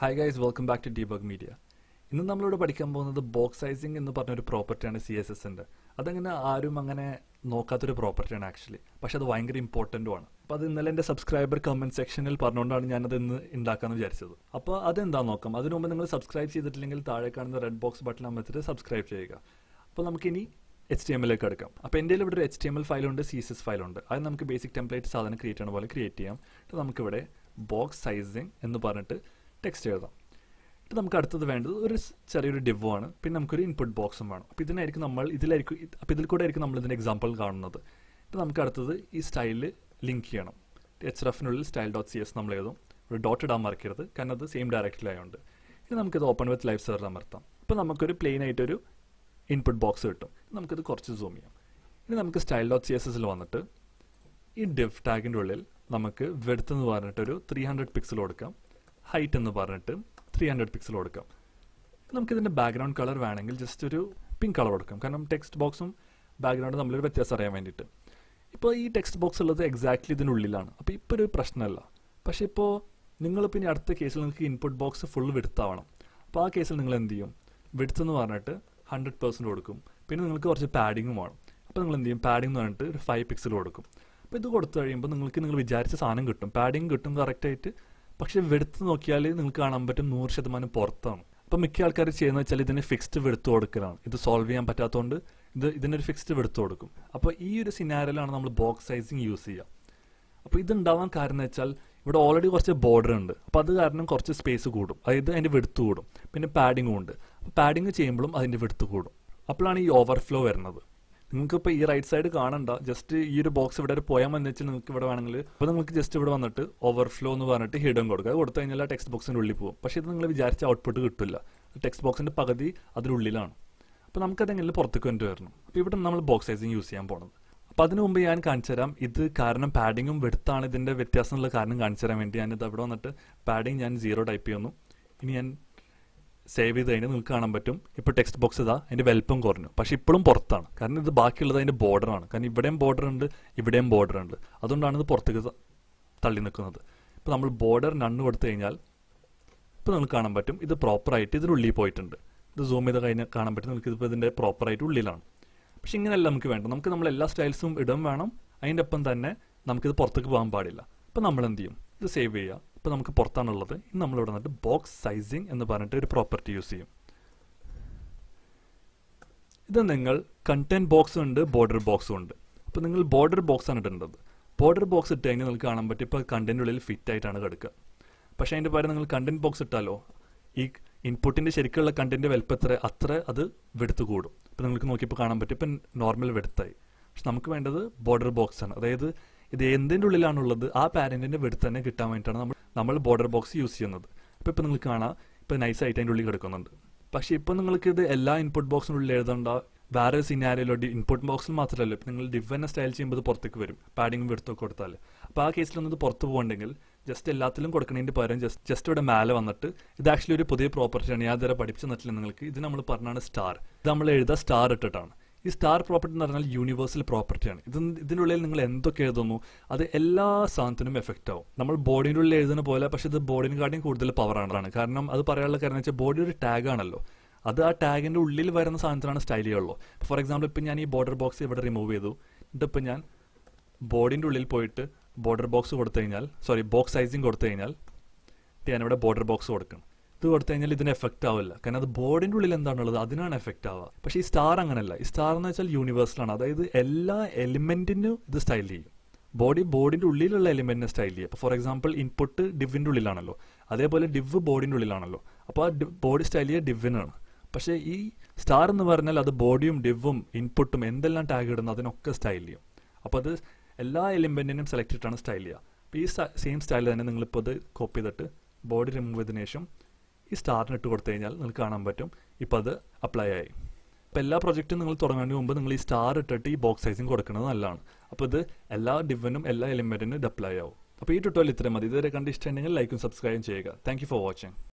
hi guys welcome back to Debug Media ഇന്ന് നമ്മളിവിടെ പഠിക്കാൻ പോകുന്നത് ബോക്സ് സൈസിങ് എന്ന് പറഞ്ഞൊരു പ്രോപ്പർട്ടിയാണ് സി എസ് എസിന്റെ അതങ്ങനെ ആരും അങ്ങനെ നോക്കാത്തൊരു പ്രോപ്പർട്ടിയാണ് ആക്ച്വലി പക്ഷെ അത് ഭയങ്കര ഇമ്പോർട്ടൻറ്റും ആണ് അപ്പോൾ അത് ഇന്നലെ എൻ്റെ സബ്സ്ക്രൈബർ കമന്റ് സെക്ഷനിൽ പറഞ്ഞുകൊണ്ടാണ് ഞാനത് ഇന്ന് ഉണ്ടാക്കാമെന്ന് വിചാരിച്ചത് അപ്പോൾ അതെന്താ നോക്കാം അതിനു മുമ്പ് നിങ്ങൾ സബ്സ്ക്രൈബ് ചെയ്തിട്ടില്ലെങ്കിൽ താഴെ കാണുന്ന റെഡ് ബോക്സ് ബട്ടൺ അമർത്തിട്ട് സബ്സ്ക്രൈബ് ചെയ്യുക അപ്പോൾ നമുക്കിനി എച്ച് ടി എമ്മിലേക്ക് എടുക്കാം അപ്പോൾ എൻ്റെ ഇവിടെ ഒരു എച്ച് ടി എം എൽ ഫയലുണ്ട് സി എസ് എസ് ഫയലുണ്ട് അത് നമുക്ക് ബേസിക് ടെംപ്ലേറ്റ് സാധനം ക്രിയേറ്റ് ചെയ്യുന്ന പോലെ ക്രിയേറ്റ് ചെയ്യാം എന്നിട്ട് നമുക്കിവിടെ ബോക്സ് സൈസിങ് എന്ന് പറഞ്ഞിട്ട് ടെക്സ്റ്റ് എഴുതാം എന്നിട്ട് നമുക്ക് അടുത്തത് വേണ്ടത് ഒരു സ് ചെറിയൊരു ഡിവ് ആണ് പിന്നെ നമുക്കൊരു ഇൻപുട്ട് ബോക്സും വേണം അപ്പോൾ ഇതിനായിരിക്കും നമ്മൾ ഇതിലായിരിക്കും അപ്പോൾ ഇതിൽ കൂടെ ആയിരിക്കും നമ്മൾ ഇതിൻ്റെ എക്സാമ്പിൾ കാണുന്നത് എന്നിട്ട് നമുക്ക് അടുത്തത് ഈ സ്റ്റൈലിൽ ലിങ്ക് ചെയ്യണം എച്ച് റഫിനുള്ളിൽ സ്റ്റൈൽ ഡോട്ട് സി എസ് നമ്മൾ എഴുതും ഒരു ഡോട്ട് ഇടാൻ മറക്കരുത് കാരണം അത് സെയിം ഡയറക്റ്റിലായതുകൊണ്ട് ഇനി നമുക്കിത് ഓപ്പൺ വിത്ത് ലൈവ് സെർവർ അമർത്താം അപ്പോൾ നമുക്കൊരു പ്ലെയിൻ ആയിട്ടൊരു ഇൻപുട്ട് ബോക്സ് കിട്ടും നമുക്കിത് കുറച്ച് സൂം ചെയ്യാം ഇനി നമുക്ക് സ്റ്റൈൽ ഡോട്ട് സി എസ് എസിൽ വന്നിട്ട് ഈ ഡിഫ് ടാഗിൻ്റെ ഉള്ളിൽ നമുക്ക് വെടുത്ത് എന്ന് പറഞ്ഞിട്ടൊരു ത്രീ ഹൺഡ്രഡ് പിക്സൽ കൊടുക്കാം ഹൈറ്റ് എന്ന് പറഞ്ഞിട്ട് ത്രീ ഹൺഡ്രഡ് പിക്സൽ കൊടുക്കാം നമുക്കിതിൻ്റെ ബാക്ക്ഗ്രൗണ്ട് കളർ വേണമെങ്കിൽ ജസ്റ്റ് ഒരു പിങ്ക് കളർ കൊടുക്കാം കാരണം ടെക്സ്റ്റ് ബോക്സും ബാക്ക്ഗ്രൗണ്ടും തമ്മിലൊരു വ്യത്യാസം അറിയാൻ വേണ്ടിയിട്ട് ഇപ്പോൾ ഈ ടെക്സ്റ്റ് ബോക്സ് ഉള്ളത് എക്സാക്ട്ലി ഇതിനുള്ളിലാണ് അപ്പോൾ ഇപ്പോൾ ഒരു പ്രശ്നമല്ല പക്ഷേ ഇപ്പോൾ നിങ്ങളിപ്പോൾ ഇനി അടുത്ത കേസിൽ നിങ്ങൾക്ക് ഇൻപുട്ട് ബോക്സ് ഫുൾ വിടുത്താവണം അപ്പോൾ ആ കേസിൽ നിങ്ങൾ എന്ത് ചെയ്യും വിടുത്ത് എന്ന് പറഞ്ഞിട്ട് ഹൺഡ്രഡ് പെർസെൻറ്റ് കൊടുക്കും പിന്നെ നിങ്ങൾക്ക് കുറച്ച് പാഡിങ്ങും വേണം അപ്പോൾ നിങ്ങൾ എന്ത് ചെയ്യും പാഡിംഗ് എന്ന് പറഞ്ഞിട്ട് ഒരു ഫൈവ് പിക്സൽ കൊടുക്കും അപ്പോൾ ഇത് കൊടുത്തു കഴിയുമ്പോൾ നിങ്ങൾക്ക് നിങ്ങൾ വിചാരിച്ച സാധനം കിട്ടും പാഡിങ് കിട്ടും കറക്റ്റായിട്ട് പക്ഷെ വെടുത്ത് നോക്കിയാൽ നിങ്ങൾക്ക് കാണാൻ പറ്റും നൂറ് ശതമാനം പുറത്താണ് അപ്പോൾ മിക്ക ആൾക്കാർ ചെയ്യുന്നത് വെച്ചാൽ ഇതിന് ഫിക്സ്ഡ് വെടുത്ത് കൊടുക്കലാണ് ഇത് സോൾവ് ചെയ്യാൻ പറ്റാത്തതുകൊണ്ട് ഇത് ഇതിനൊരു ഫിക്സ്ഡ് വെടുത്ത് കൊടുക്കും അപ്പോൾ ഈ ഒരു സിനാരിലാണ് നമ്മൾ ബോക്സ് സൈസിങ് യൂസ് ചെയ്യുക അപ്പോൾ ഇതുണ്ടാവാൻ കാരണം എന്ന് വെച്ചാൽ ഇവിടെ ഓൾറെഡി കുറച്ച് ബോർഡർ ഉണ്ട് അപ്പോൾ അത് കാരണം കുറച്ച് സ്പേസ് കൂടും അതായത് അതിൻ്റെ വെടുത്ത് കൂടും പിന്നെ പാഡിങ്ങും ഉണ്ട് അപ്പോൾ പാഡിങ് ചെയ്യുമ്പോഴും അതിൻ്റെ വെടുത്ത് കൂടും അപ്പോഴാണ് ഈ ഓവർഫ്ലോ വരുന്നത് നിങ്ങൾക്ക് ഇപ്പോൾ ഈ റൈറ്റ് സൈഡ് കാണണ്ട ജസ്റ്റ് ഈ ഒരു ബോക്സ് ഇവിടെ ഒരു പോയാൽ മതി വെച്ച് നിങ്ങൾക്ക് ഇവിടെ വേണമെങ്കിൽ അപ്പോൾ നിങ്ങൾക്ക് ജസ്റ്റ് ഇവിടെ വന്നിട്ട് ഓവർഫ്ലോ എന്ന് പറഞ്ഞിട്ട് ഹിഡൻ കൊടുക്കുക അത് കൊടുത്തു കഴിഞ്ഞാൽ ആ ടെക്സ്റ്റ് ബോക്സിൻ്റെ ഉള്ളിൽ പോകും പക്ഷേ ഇത് നിങ്ങൾ വിചാരിച്ച ഔട്ട്പുട്ട് കിട്ടില്ല ടെക്സ്റ്റ് ബോക്സിൻ്റെ പകുതി അതിനുള്ളിലാണ് അപ്പോൾ നമുക്കതെങ്ങനെ പുറത്തേക്ക് വേണ്ടി വരണം അപ്പോൾ ഇവിടെ നമ്മൾ ബോക്സ് സൈസിങ് യൂസ് ചെയ്യാൻ പോണത് അപ്പോൾ അതിനു മുമ്പ് ഞാൻ കാണിച്ചു തരാം ഇത് കാരണം പാഡിങ്ങും വെടുത്താണ് ഇതിൻ്റെ വ്യത്യാസം എന്നുള്ള കാരണം കാണിച്ചു തരാൻ വേണ്ടി ഞാനിത് അവിടെ വന്നിട്ട് പാഡിങ് ഞാൻ സീറോ ടൈപ്പ് ചെയ്യുന്നു ഇനി ഞാൻ സേവ് ചെയ്ത് കഴിഞ്ഞാൽ നിങ്ങൾക്ക് കാണാൻ പറ്റും ഇപ്പോൾ ടെക്സ്റ്റ് ബോക്സ് ഇതാ അതിൻ്റെ വലുപ്പം കുറഞ്ഞു പക്ഷേ ഇപ്പോഴും പുറത്താണ് കാരണം ഇത് ബാക്കിയുള്ളത് അതിൻ്റെ ബോർഡറാണ് കാരണം ഇവിടെയും ബോർഡർ ഉണ്ട് ഇവിടെയും ബോർഡർ ഉണ്ട് അതുകൊണ്ടാണ് ഇത് പുറത്തേക്ക് ത- തള്ളി നിൽക്കുന്നത് ഇപ്പോൾ നമ്മൾ ബോർഡർ നണ്ണ് കൊടുത്തു കഴിഞ്ഞാൽ ഇപ്പോൾ നിങ്ങൾക്ക് കാണാൻ പറ്റും ഇത് പ്രോപ്പറായിട്ട് ഇതിനുള്ളിൽ പോയിട്ടുണ്ട് ഇത് സൂം ചെയ്ത് കഴിഞ്ഞാൽ കാണാൻ പറ്റും നിങ്ങൾക്ക് ഇതിപ്പോൾ ഇതിൻ്റെ പ്രോപ്പറായിട്ട് ഉള്ളിലാണ് പക്ഷെ ഇങ്ങനെയല്ല നമുക്ക് വേണ്ട നമുക്ക് നമ്മൾ എല്ലാ സ്റ്റൈൽസും ഇടാൻ വേണം അതിൻ്റെ ഒപ്പം തന്നെ നമുക്കിത് പുറത്തേക്ക് പോകാൻ പാടില്ല അപ്പോൾ നമ്മൾ എന്ത് ചെയ്യും ഇത് സേവ് ചെയ്യുക ഇപ്പോൾ നമുക്ക് പുറത്താണുള്ളത് ഇനി നമ്മളിവിടെ വന്നിട്ട് ബോക്സ് സൈസിങ് എന്ന് പറഞ്ഞിട്ട് ഒരു പ്രോപ്പർട്ടി യൂസ് ചെയ്യും ഇത് നിങ്ങൾ കണ്ടന്റ് ബോക്സും ഉണ്ട് ബോർഡർ ബോക്സും ഉണ്ട് അപ്പോൾ നിങ്ങൾ ബോർഡർ ബോക്സ് ആണ് ഇടേണ്ടത് ബോർഡർ ബോക്സ് ഇട്ട് കഴിഞ്ഞാൽ നിങ്ങൾക്ക് കാണാൻ പറ്റും ഇപ്പോൾ കണ്ടന്റ് ഉള്ളിൽ ഫിറ്റ് ആയിട്ടാണ് കിടക്കുക പക്ഷേ അതിൻ്റെ പകരം നിങ്ങൾ കണ്ടന്റ് ബോക്സ് ഇട്ടാലോ ഈ ഇൻപുട്ടിൻ്റെ ശരിക്കുള്ള കണ്ടന്റ് വലുപ്പം എത്ര അത്ര അത് വെടുത്ത് കൂടും ഇപ്പോൾ നിങ്ങൾക്ക് നോക്കിയപ്പോൾ കാണാൻ പറ്റും ഇപ്പം നോർമൽ വെടുത്തായി പക്ഷെ നമുക്ക് വേണ്ടത് ബോർഡർ ബോക്സ് ആണ് അതായത് ഇത് എന്തിൻ്റെ ഉള്ളിലാണുള്ളത് ആ പാരൻറ്റിൻ്റെ വെടുത്ത് തന്നെ കിട്ടാൻ വേണ്ടിയിട്ടാണ് നമ്മൾ നമ്മൾ ബോർഡർ ബോക്സ് യൂസ് ചെയ്യുന്നത് അപ്പോൾ ഇപ്പോൾ നിങ്ങൾക്ക് കാണാം ഇപ്പോൾ നൈസായിട്ട് അതിൻ്റെ ഉള്ളിൽ കിടക്കുന്നുണ്ട് പക്ഷേ ഇപ്പോൾ നിങ്ങൾക്ക് ഇത് എല്ലാ ഇൻപുട്ട് ബോക്സിനുള്ളിൽ എഴുതേണ്ട വേറെ സിനാരിയിലോ ഇൻപുട്ട് ബോക്സിൽ മാത്രമല്ല ഇപ്പം നിങ്ങൾ ഡിവ് തന്നെ സ്റ്റൈൽ ചെയ്യുമ്പോൾ ഇത് പുറത്തേക്ക് വരും പാഡിങ് വെടുത്തൊക്കെ കൊടുത്താൽ അപ്പോൾ ആ കേസിലൊന്നും ഇത് പുറത്ത് പോകണ്ടെങ്കിൽ ജസ്റ്റ് എല്ലാത്തിലും കൊടുക്കണതിൻ്റെ പകരം ജസ്റ്റ് ജസ്റ്റ് ഇവിടെ മേലെ വന്നിട്ട് ഇത് ആക്ച്വലി ഒരു പുതിയ പ്രോപ്പർട്ടിയാണ് ഞാൻ ഇതുവരെ പഠിപ്പിച്ചു തന്നിട്ടില്ല നിങ്ങൾക്ക് ഇത് നമ്മൾ പറഞ്ഞാണ് സ്റ്റാർ ഇത് നമ്മൾ എഴുതുക സ്റ്റാർ ഇട്ടിട്ടാണ് ഈ സ്റ്റാർ പ്രോപ്പർട്ടി എന്ന് പറഞ്ഞാൽ യൂണിവേഴ്സൽ പ്രോപ്പർട്ടിയാണ് ഇത് ഇതിനുള്ളിൽ നിങ്ങൾ എന്തൊക്കെ എഴുതുന്നു അത് എല്ലാ സാധനത്തിനും എഫക്റ്റ് ആവും നമ്മൾ ബോഡിയുടെ ഉള്ളിൽ എഴുതുന്ന പോലെ പക്ഷെ ഇത് ബോഡിനെക്കാട്ടിയും കൂടുതൽ പവർ ആണ് കാരണം അത് പറയാനുള്ള കാര്യം എന്ന് വെച്ചാൽ ബോഡി ഒരു ടാഗ് ആണല്ലോ അത് ആ ടാഗിന്റെ ഉള്ളിൽ വരുന്ന സാധനത്തിനാണ് സ്റ്റൈൽ ചെയ്യുള്ളൂ ഫോർ എക്സാമ്പിൾ ഇപ്പം ഞാൻ ഈ ബോർഡർ ബോക്സ് ഇവിടെ റിമൂവ് ചെയ്തു എന്നിട്ട് ഇപ്പം ഞാൻ ബോഡിൻ്റെ ഉള്ളിൽ പോയിട്ട് ബോർഡർ ബോക്സ് കൊടുത്തു കഴിഞ്ഞാൽ സോറി ബോക്സ് സൈസിങ് കൊടുത്തു കഴിഞ്ഞാൽ ഞാനിവിടെ ബോർഡർ ബോക്സ് കൊടുക്കണം ഇത് കൊടുത്തു കഴിഞ്ഞാൽ ഇതിന് എഫക്റ്റ് ആവില്ല കാരണം അത് ബോർഡിൻ്റെ ഉള്ളിൽ എന്താണുള്ളത് അതിനാണ് എഫക്റ്റ് ആവുക പക്ഷേ ഈ സ്റ്റാർ അങ്ങനെയല്ല ഈ സ്റ്റാർ എന്ന് വെച്ചാൽ യൂണിവേഴ്സലാണ് അതായത് എല്ലാ എലിമെന്റിനും ഇത് സ്റ്റൈൽ ചെയ്യും ബോഡി ബോഡിന്റെ ഉള്ളിലുള്ള എലിമെന്റിനെ സ്റ്റൈൽ ചെയ്യും അപ്പോൾ ഫോർ എക്സാമ്പിൾ ഇൻപുട്ട് ഡിവിന്റെ ഉള്ളിലാണല്ലോ അതേപോലെ ഡിവ് ബോഡിന്റെ ഉള്ളിലാണല്ലോ അപ്പോൾ ആ ബോഡി സ്റ്റൈൽ ചെയ്യുക ഡിവിനാണ് പക്ഷേ ഈ സ്റ്റാർ എന്ന് പറഞ്ഞാൽ അത് ബോഡിയും ഡിവും ഇൻപുട്ടും എന്തെല്ലാം ടാഗ് ഇടുന്നു അതിനൊക്കെ സ്റ്റൈൽ ചെയ്യും അപ്പോൾ അത് എല്ലാ എലിമെന്റിനും സെലക്ട് ചെയ്തിട്ടാണ് സ്റ്റൈൽ ചെയ്യുക അപ്പോൾ ഈ സെയിം സ്റ്റൈൽ തന്നെ നിങ്ങളിപ്പോൾ ഇത് കോപ്പി ചെയ്തിട്ട് ബോഡി റിമൂവ് ചെയ്തതിനു ശേഷം ഈ സ്റ്റാറിന് ഇട്ട് കൊടുത്തു കഴിഞ്ഞാൽ നിങ്ങൾക്ക് കാണാൻ പറ്റും ഇപ്പോൾ അത് അപ്ലൈ ആയി അപ്പോൾ എല്ലാ പ്രൊജക്റ്റും നിങ്ങൾ തുടങ്ങുന്നതിന് മുമ്പ് നിങ്ങൾ ഈ സ്റ്റാർ ഇട്ടിട്ട് ഈ ബോക്സ് സൈസിങ് കൊടുക്കുന്നത് നല്ലതാണ് അപ്പോൾ ഇത് എല്ലാ ഡിവനും എല്ലാ എലിമെന്റിനും ഇത് അപ്ലൈ ആവും അപ്പോൾ ഈ ട്യൂട്ടോറിയൽ ഇത്രയും മതി ഇതുവരെ കണ്ട് ഇഷ്ടമുണ്ടെങ്കിൽ ലൈക്കും സബ്സ്ക്രൈബും ചെയ്യുക താങ്ക് യു ഫോർ വാച്ചിങ്